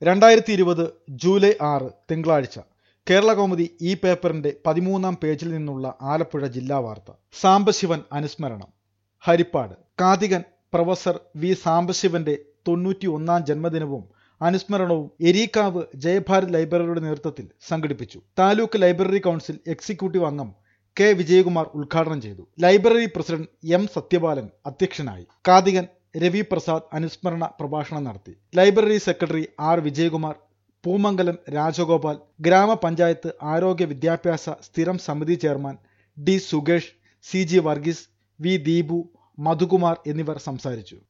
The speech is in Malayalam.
രണ്ടായിരത്തി ഇരുപത് ജൂലൈ ആറ് തിങ്കളാഴ്ച കേരള കൗമുദി ഈ പേപ്പറിന്റെ പതിമൂന്നാം പേജിൽ നിന്നുള്ള ആലപ്പുഴ ജില്ലാ വാർത്ത സാംബശിവൻ അനുസ്മരണം ഹരിപ്പാട് കാതികൻ പ്രൊഫസർ വി സാംബശിവന്റെ തൊണ്ണൂറ്റി ഒന്നാം ജന്മദിനവും അനുസ്മരണവും എരീക്കാവ് ജയഭാരത് ലൈബ്രറിയുടെ നേതൃത്വത്തിൽ സംഘടിപ്പിച്ചു താലൂക്ക് ലൈബ്രറി കൗൺസിൽ എക്സിക്യൂട്ടീവ് അംഗം കെ വിജയകുമാർ ഉദ്ഘാടനം ചെയ്തു ലൈബ്രറി പ്രസിഡന്റ് എം സത്യപാലൻ അധ്യക്ഷനായി കാതികൻ രവി പ്രസാദ് അനുസ്മരണ പ്രഭാഷണം നടത്തി library secretary R Vijayakumar Poomangalam Rajagopal ഗ്രാമപഞ്ചായത്ത് ആരോഗ്യ വിദ്യാഭ്യാസ സ്ഥിരം സമിതി chairman D Sukesh C G Varghese V Deepu Madhukumar എന്നിവർ സംസാരിച്ചു